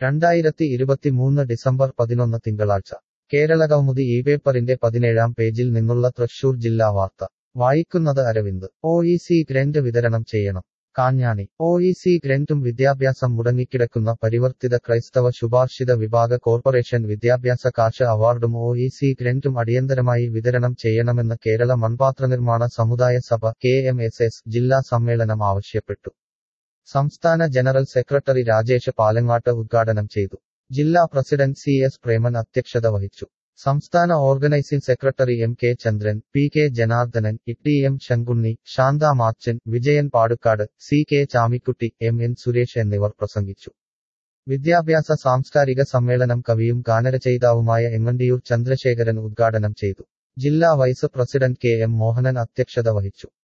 രണ്ടായിരത്തി ഇരുപത്തിമൂന്ന് ഡിസംബർ പതിനൊന്ന് തിങ്കളാഴ്ച കേരളകൗമുദി ഈ പേപ്പറിന്റെ പതിനേഴാം പേജിൽ നിന്നുള്ള തൃശൂർ ജില്ലാ വാർത്ത വായിക്കുന്നത് Aravind O E C grant വിതരണം ചെയ്യണം കാഞ്ഞാണി ഒ ഇ സി ഗ്രന്റും വിദ്യാഭ്യാസം മുടങ്ങിക്കിടക്കുന്ന പരിവർത്തിത ക്രൈസ്തവ ശുപാർശിത വിഭാഗ കോർപ്പറേഷൻ വിദ്യാഭ്യാസ കാശ് അവാർഡും ഒ ഇ സി ഗ്രന്റും അടിയന്തരമായി വിതരണം ചെയ്യണമെന്ന് കേരള മൺപാത്രനിർമ്മാണ സമുദായ സഭ കെ എം എസ് എസ് ജില്ലാ സമ്മേളനം ആവശ്യപ്പെട്ടു സംസ്ഥാന ജനറൽ സെക്രട്ടറി രാജേഷ് പാലങ്ങാട്ട് ഉദ്ഘാടനം ചെയ്തു ജില്ലാ പ്രസിഡന്റ് സി എസ് പ്രേമൻ അധ്യക്ഷത വഹിച്ചു സംസ്ഥാന organising secretary M K Chandran P K Janardhanan E M Sankunni Shantha Machan Vijayan Padukkad C K Chamikutty M N Suresh എന്നിവർ പ്രസംഗിച്ചു വിദ്യാഭ്യാസ സാംസ്കാരിക സമ്മേളനം കവിയും ഗാനരചയിതാവുമായ എങ്ങണ്ടിയൂർ ചന്ദ്രശേഖരൻ ഉദ്ഘാടനം ചെയ്തു ജില്ലാ vice president K M Mohanan അധ്യക്ഷത വഹിച്ചു